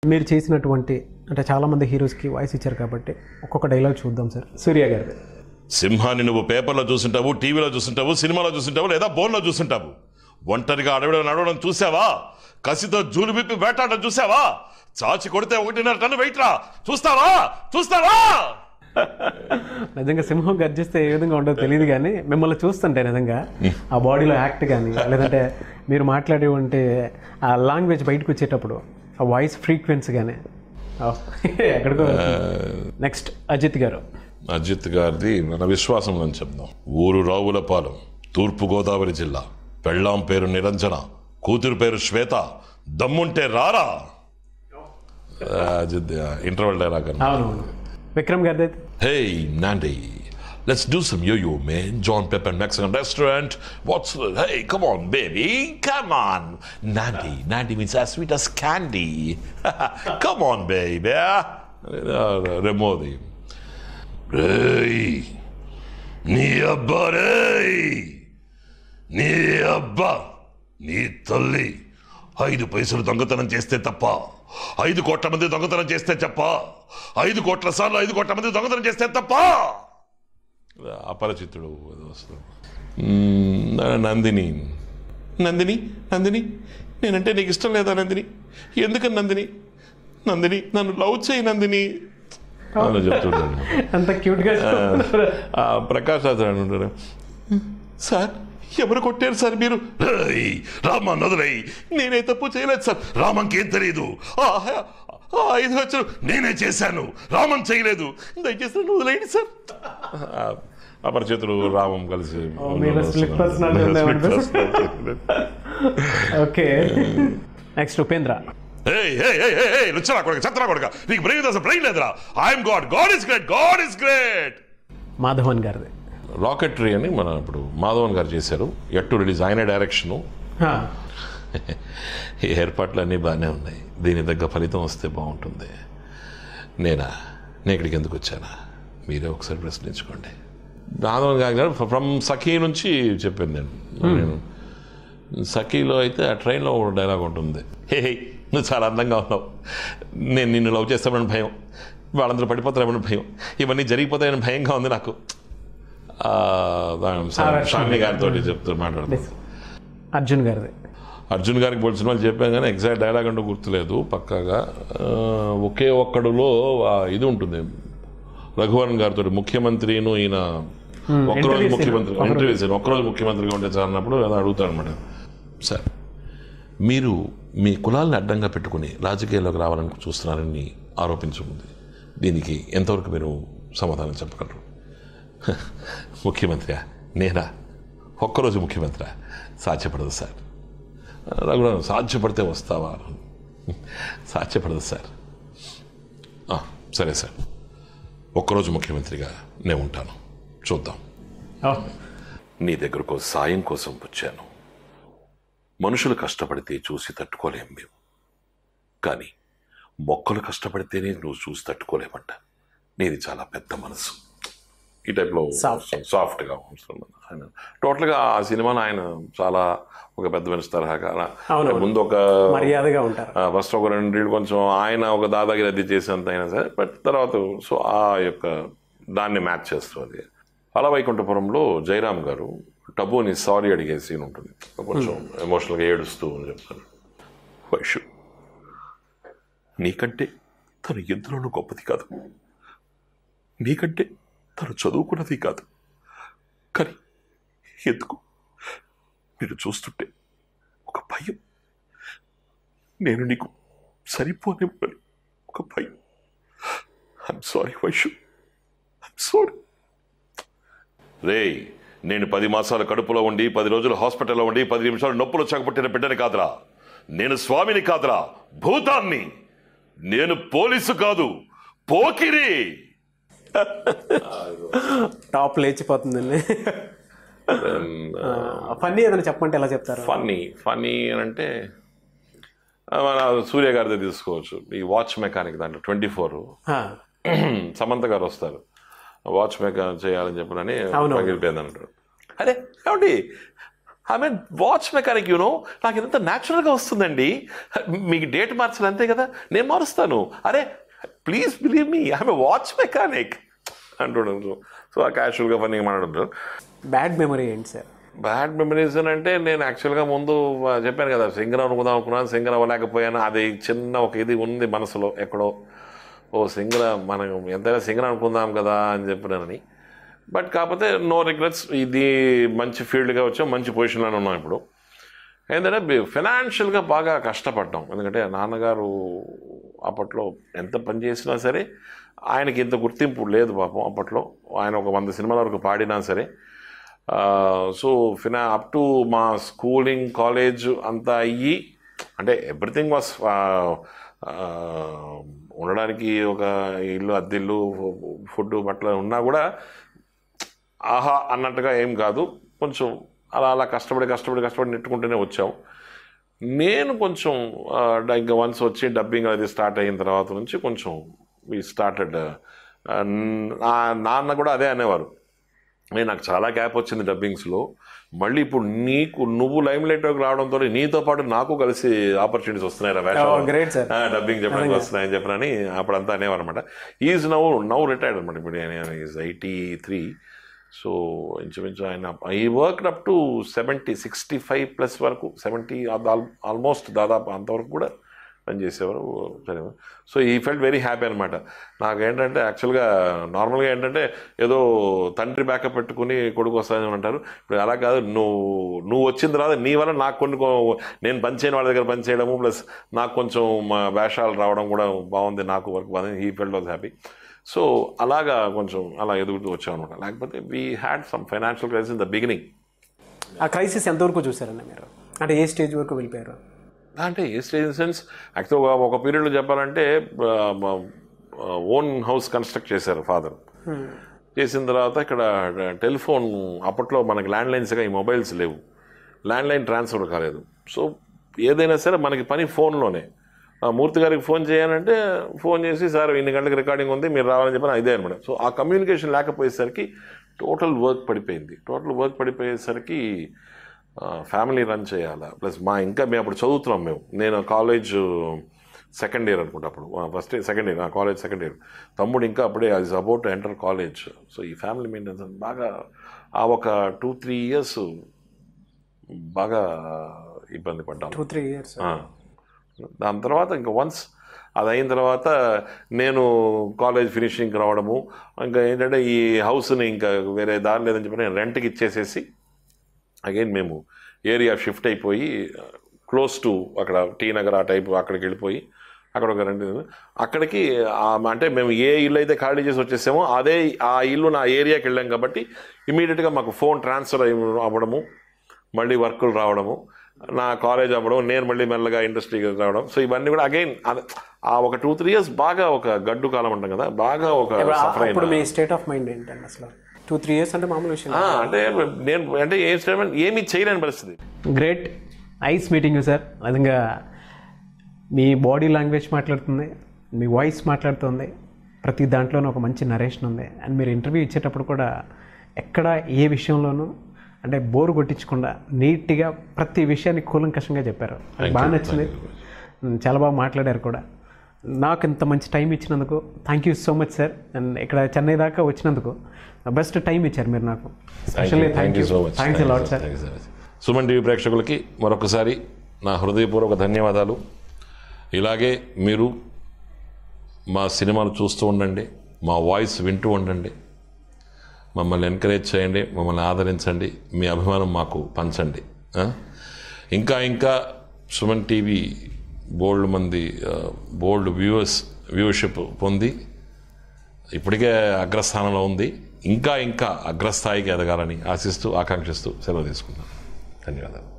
మీరు చేసినటువంటి అంటే చాలామంది హీరోస్కి వాయిస్ ఇచ్చారు కాబట్టి ఒక్కొక్క డైలాగ్ చూద్దాం సార్ సూర్య గారిది సింహాన్ని నువ్వు పేపర్లో చూసింటావు టీవీలో చూసింటావు సినిమాలో చూసింటావు లేదా బోన్లో చూసింటావు ఒంటరిగా అడవిలో నడవడం చూసావా కసితో జూలు విప్పి వేటాడడం చూసావా చాచి కొడితే ఒకటిన్నర టన్ను వెయిట్ రా చూస్తావా చూస్తావా నిజంగా సింహం గర్జిస్తే ఏ విధంగా ఉండదో తెలియదు కానీ మిమ్మల్ని చూస్తుంటే నిజంగా ఆ బాడీలో యాక్ట్ కానీ లేదంటే మీరు మాట్లాడే ఉంటే ఆ లాంగ్వేజ్ బయటకు వచ్చేటప్పుడు ఆ వాయిస్ ఫ్రీక్వెన్సీ కానీ ఎక్కడికో నెక్స్ట్ అజిత్ గారు అజిత్ గారిది మన విశ్వాసం అని చెప్దాం ఊరు రావులపాలెం తూర్పు గోదావరి జిల్లా పెళ్ళాం పేరు నిరంజన కూతురు పేరు శ్వేత దమ్ముంటే రారా ఆ, అజిత్ ఇంటర్వెల్ డైలాగ్ అన్న అవును విక్రమ్ గారిది అయితే Hey, Nandi, let's do some yo-yo, man. John Pepper Mexican restaurant. What's hey? Come on, baby, come on. Nandi, Nandi means as sweet as candy. come on, baby. Remodi. Hey, నీ అబ్బా రేయ్ నీ అబ్బా నీ తల్లి ఐదు పైసలు దొంగతనం చేస్తే తప్ప ఐదు కోట్ల మంది దొంగతనం చేస్తే చెప్ప ఐదు కోట్ల సార్లు ఐదు కోట్ల మంది దొంగతనం చేస్తే తప్ప అపరిచితుడు ఏదో వస్తుంది. మ్మ్, నందిని నందిని నందిని నేనంటే నీకు ఇష్టం లేదా నందిని ఎందుకని నందిని నందిని నన్ను లవ్ చేయి నందిని అని చెప్తున్నాడు అంత క్యూట్గా ఆ ప్రకాష్ రాజు అని ఉంటాడు సార్ ఎవరు కొట్టారు సార్ మీరు రామా నదులై నేనే తప్పు చేయలేదు సార్ రామంకేం తెలియదు ఆ, ఆ, ఐదు వచ్చారు నేనే చేశాను రామం చేయలేదు దయచేసి నన్ను వదిలేయండి సార్ ఆ, అపరిచితుడు రామం కలిసి మీలో split personality ఉందేమో Split personality. Okay next Upendra ఏయ్, ఏయ్, ఏయ్, ఏయ్, ఏయ్, లుచ్చరా కొడుక చెత్తరా కొడుక నీకు బ్రెయిన్ అసలు బ్రెయిన్ లేదురా I'm God God is great God is great Madhavan గారిది రాకెటరీ అని మన ఇప్పుడు మాధవన్ గారు చేశారు ఎట్టు రిలీజ్ ఆయన డైరెక్షను హా, ఈ ఏర్పాట్లు అన్నీ బాగానే ఉన్నాయి దీని దగ్గర ఫలితం వస్తే బాగుంటుంది నేనా నేను ఇక్కడికి ఎందుకు వచ్చానా మీరే ఒకసారి ప్రశ్నించుకోండి మాధవన్ గారు ఫ్రమ్ సఖీ నుంచి చెప్పాను నేను నేను సఖీలో అయితే ఆ ట్రైన్లో ఒక డైలాగ్ ఉంటుంది హే హే నువ్వు చాలా అందంగా ఉన్నావు నేను నిన్ను లవ్ చేస్తామని భయం వాళ్ళందరూ పడిపోతారని భయం ఇవన్నీ జరిగిపోతాయని భయంగా ఉంది నాకు ఆ, దాని- షామ్ని గారితో చెప్తూ మాట్లాడుతాను అర్జున్ గారిది అర్జున్ గారికి పోలిన సినిమాలు చెప్పాం కానీ ఎగ్జాక్ట్ డైలాగ్ అంటూ గుర్తులేదు పక్కాగా ఆ, ఒకే ఒక్కడులో ఆ ఇది ఉంటుంది రఘువరన్ గారితో ముఖ్యమంత్రిను ఈయన ఒక్కరోజు interview ముఖ్యమంత్రి scene. ఇంటర్వ్యూ చేశాను ఒక్కరోజు ముఖ్యమంత్రిగా ఉంటే సార్ అన్నప్పుడు అలా అడుగుతాను అనమాట సార్ మీరు మీ కులాలను అడ్డంగా పెట్టుకుని రాజకీయాల్లోకి రావాలని చూస్తున్నారని ఆరోపించుకుంది దీనికి ఎంతవరకు మీరు సమాధానం చెప్పగలరు ముఖ్యమంత్రి నేనా ఒక్కరోజు ముఖ్యమంత్రి సాధ్యపడదు సార్ రఘురామ్ సాధ్యపడితే వస్తావా సాధ్యపడదు సార్ ఆ, సరే సార్ ఒక్కరోజు ముఖ్యమంత్రిగా నేను ఉంటాను చూద్దాం ఓ, నీ దగ్గరకు సాయం కోసం వచ్చాను మనుషులు కష్టపడితే చూసి తట్టుకోలేం మేము కానీ మొక్కలు కష్టపడితేనే నువ్వు చూసి తట్టుకోలేమంట నీది చాలా పెద్ద మనసు ఈ టైప్లో Soft. సాఫ్ట్గా ఉంటుంది ఆయన టోటల్గా ఆ సినిమాను ఆయన చాలా ఒక పెద్ద మనిషి తరహాగా అవును. ముందు ఒక మర్యాదగా ఉంటారు ఫస్ట్ ఒక రెండు రీళ్ళు కొంచెం ఆయన ఒక దాదాగిరి అది చేసేంత అయినా సరే బట్ తర్వాత సో ఆ యొక్క దాన్ని మ్యాచ్ చేస్తుంది అలా వైకుంఠపురంలో జయరామ్ గారు టబుని సారీ అడిగే సీన్ ఉంటుంది కొంచెం ఎమోషనల్గా ఏడుస్తూ అని చెప్తారు వైషు నీకంటే తను ఎందులోనూ గొప్పది కాదు నీకంటే తను చదువుకున్నది కాదు కానీ ఎందుకు మీరు చూస్తుంటే ఒక భయం నేను నీకు సరిపోనివ్వను ఒక భయం I'm sorry Vaishu I'm sorry రే నేను పది మాసాల కడుపులో ఉండి పది రోజులు హాస్పిటల్లో ఉండి పది నిమిషాలు నొప్పులు చకపట్టిన బిడ్డని కాదురా నేను స్వామిని కాదురా భూతాన్ని నేను పోలీసు కాదు పోకిరి టాప్ లేచిపోతుందండి ఫన్నీ ఏదైనా చెప్పమంటే ఎలా చెప్తారు ఫన్నీ ఫన్నీ అని అంటే ఆ, మన సూర్య గారిదే తీసుకోవచ్చు ఈ వాచ్ మెకానిక్ దాంట్లో ట్వంటీ ఫోర్ హా, సమంత గారు వస్తారు వాచ్ మేకర్ చేయాలని చెప్పనని అవును. పగిలిపోయింది అంటారు అరే ఏమండి I mean watch mechanic you know నాకు ఇదంతా న్యాచురల్గా వస్తుందండి మీకు డేట్ మార్చాలి అంతే కదా నేను మారుస్తాను అరే please believe me I'm a watch mechanic అంటుండదు సో ఆ క్యాషువల్గా ఫన్నీగా మాట్లాడుతుంటారు బ్యాడ్ మెమరీ ఏంటి సార్ బ్యాడ్ మెమరీస్ అని అంటే నేను యాక్చువల్గా ముందు ఆ, చెప్పాను కదా సింగర్ అనుకుందాం అనుకున్నాను సింగర్ అవ్వలేకపోయాను అది చిన్న ఒక ఇది ఉంది మనసులో ఎక్కడో ఓ సింగర్ మనం ఎంతైనా సింగర్ అనుకుందాం కదా అని చెప్పినానని బట్ కాకపోతే నో రిగ్రెట్స్ ఇది మంచి ఫీల్డ్గా వచ్చాం మంచి పొజిషన్లోనే ఉన్నాం ఇప్పుడు ఏంటంటే ఫినాన్షియల్గా బాగా కష్టపడ్డాం ఎందుకంటే నాన్నగారు అప్పట్లో ఎంత పని చేసినా సరే ఆయనకి ఇంత గుర్తింపు లేదు పాపం అప్పట్లో ఆయన ఒక వంద సినిమాల వరకు పాడినా సరే సో ఫినా అప్ టు మా స్కూలింగ్ కాలేజ్ అంతా అయ్యి అంటే ఎవ్రీథింగ్ వాస్ ఉండడానికి ఒక ఇల్లు అద్దెల్లు ఫుడ్ బట్టలు ఉన్నా కూడా ఆహా అన్నట్టుగా ఏం కాదు కొంచెం అలా అలా కష్టపడి కష్టపడి కష్టపడి నెట్టుకుంటూనే వచ్చాం నేను కొంచెం ఆ, ఇంకా వన్స్ వచ్చి డబ్బింగ్ అది స్టార్ట్ అయిన తర్వాత నుంచి కొంచెం ఈ స్టార్టెడ్ నాన్న కూడా అదే అనేవారు నేను నాకు చాలా గ్యాప్ వచ్చింది డబ్బింగ్స్లో మళ్ళీ ఇప్పుడు నీకు నువ్వు లైమ్ లైట్లోకి రావడంతో నీతో పాటు నాకు కలిసి ఆపర్చునిటీస్ వస్తున్నాయి రా Oh, great, sir. డబ్బింగ్ చెప్పడానికి వస్తున్నాయని చెప్పనని అప్పుడంతా అనేవారు అనమాట ఈజ్ నౌ నౌ రిటైర్డ్ అనమాట ఇప్పుడు ఆయన ఈజ్ ఎయిటీ త్రీ సో ఇంచుమించు ఆయన ఈ work up to seventy sixty five plus వరకు సెవెంటీ ఆల్మోస్ట్ దాదాపు అంతవరకు కూడా పని చేసేవారు సరే సో ఈ ఫెల్ట్ వెరీ హ్యాపీ అనమాట నాకు ఏంటంటే యాక్చువల్గా నార్మల్గా ఏంటంటే ఏదో తండ్రి బ్యాకప్ పెట్టుకుని కొడుకు వస్తానని అంటారు ఇప్పుడు అలా కాదు నువ్వు నువ్వు వచ్చిన తర్వాత నీ వల్ల నాకు కొన్ని కొ- నేను పని చేయని వాళ్ళ దగ్గర పని చేయడము ప్లస్ నాకు కొంచెం మా వేషాలు రావడం కూడా బాగుంది నాకు వర్క్ బాగుంది ఈ ఫెల్ట్ వాజ్ హ్యాపీ సో అలాగా కొంచెం అలా ఎదుగుతూ వచ్చాం అనమాట లేకపోతే we had some financial crisis in the beginning ఆ క్రైసిస్ ఎంతవరకు చూసారండి మీరు అంటే ఏ స్టేజ్ వరకు వెళ్ళిపోయారు అంటే ఏ స్టేజ్ సెన్స్ యాక్చువల్గా ఒక పీరియడ్లో చెప్పాలంటే ఓన్ హౌస్ కన్స్ట్రక్ట్ చేశారు ఫాదర్ చేసిన తర్వాత ఇక్కడ టెలిఫోన్ అప్పట్లో మనకి ల్యాండ్ లైన్స్గా ఈ మొబైల్స్ లేవు ల్యాండ్ లైన్ ట్రాన్స్ఫర్ కాలేదు సో ఏదైనా సరే మనకి పని ఫోన్లోనే ఆ మూర్తి గారికి ఫోన్ చేయాలంటే ఫోన్ చేసి సార్ ఇన్ని గంటలకు రికార్డింగ్ ఉంది మీరు రావాలని చెప్పిన ఇదే అనమాట సో ఆ కమ్యూనికేషన్ లేకపోయేసరికి టోటల్ వర్క్ పడిపోయింది టోటల్ వర్క్ పడిపోయేసరికి ఫ్యామిలీ రన్ చేయాలా ప్లస్ మా ఇంకా మేము అప్పుడు చదువుతున్నాం మేము నేను కాలేజ్ సెకండ్ ఇయర్ అనుకుంటా అప్పుడు first year second year college second year తమ్ముడు ఇంకా అప్పుడే అది అబౌట్ ఎంటర్ కాలేజ్ సో ఈ ఫ్యామిలీ మెయింటెనెన్స్ బాగా ఆ ఒక టూ త్రీ ఇయర్స్ బాగా ఇబ్బంది పడ్డాం టూ త్రీ ఇయర్స్ ఆ. దాని తర్వాత ఇంకా వన్స్ అది అయిన తర్వాత నేను కాలేజ్ ఫినిషింగ్ రావడము ఇంకా ఏంటంటే ఈ హౌస్ని ఇంకా వేరే దారి లేదని చెప్పి నేను రెంట్కి ఇచ్చేసేసి అగైన్ మేము ఏరియా షిఫ్ట్ అయిపోయి క్లోజ్ టు అక్కడ టీ నగర్ ఆ టైప్ అక్కడికి వెళ్ళిపోయి అక్కడ ఒక రెండు అక్కడికి ఆ, అంటే మేము ఏ ఇల్లు అయితే ఖాళీ చేసి వచ్చేసామో అదే ఆ ఇల్లు నా ఏరియాకి వెళ్ళాం కాబట్టి ఇమీడియట్గా మాకు ఫోన్ ట్రాన్స్ఫర్ అయ్యి అవ్వడము మళ్ళీ వర్కులు రావడము నా కాలేజ్ అవ్వడం నేను మళ్ళీ మెల్లగా ఇండస్ట్రీకి రావడం సో ఇవన్నీ కూడా అగైన్ ఆ ఒక టూ త్రీ ఇయర్స్ బాగా ఒక గడ్డు కాలం ఉంటాం కదా బాగా ఒక సఫర్ అయిన అప్పుడు మీ స్టేట్ ఆఫ్ మైండ్ ఏంటండి అసలు టూ త్రీ ఇయర్స్ అంటే మామూలు విషయం ఆ, అంటే నేను అంటే ఏ స్టేట్మెంట్ ఏమీ చేయలేని పరిస్థితి గ్రేట్ ఐస్ మీటింగ్ సార్ విధంగా మీ బాడీ లాంగ్వేజ్ మాట్లాడుతుంది మీ వాయిస్ మాట్లాడుతుంది ప్రతి దాంట్లోనూ ఒక మంచి నరేషన్ ఉంది అండ్ మీరు ఇంటర్వ్యూ ఇచ్చేటప్పుడు కూడా ఎక్కడ ఏ విషయంలోనూ అంటే బోరు కొట్టించకుండా నీట్గా ప్రతి విషయాన్ని కూలంకషంగా చెప్పారు నాకు బాగా నచ్చింది చాలా బాగా మాట్లాడారు కూడా నాకు ఇంత మంచి టైం ఇచ్చినందుకు thank you so much sir and ఇక్కడ చెన్నై దాకా వచ్చినందుకు బెస్ట్ టైం ఇచ్చారు మీరు నాకు specially thank you thanks lot sir Suman TV ప్రేక్షకులకి మరొకసారి నా హృదయపూర్వక ధన్యవాదాలు ఇలాగే మీరు మా సినిమాలు చూస్తూ ఉండండి మా వాయిస్ వింటూ ఉండండి మమ్మల్ని ఎంకరేజ్ చేయండి మమ్మల్ని ఆదరించండి మీ అభిమానం మాకు పంచండి ఆ? ఇంకా ఇంకా సుమన్ టీవీ బోల్డ్ మంది బోల్డ్ వ్యూవర్స్ వ్యూవర్షిప్ పొంది ఇప్పటికే అగ్రస్థానంలో ఉంది ఇంకా ఇంకా అగ్రస్థాయికి ఎదగాలని ఆశిస్తూ ఆకాంక్షిస్తూ సెలవు తీసుకున్నాను ధన్యవాదాలు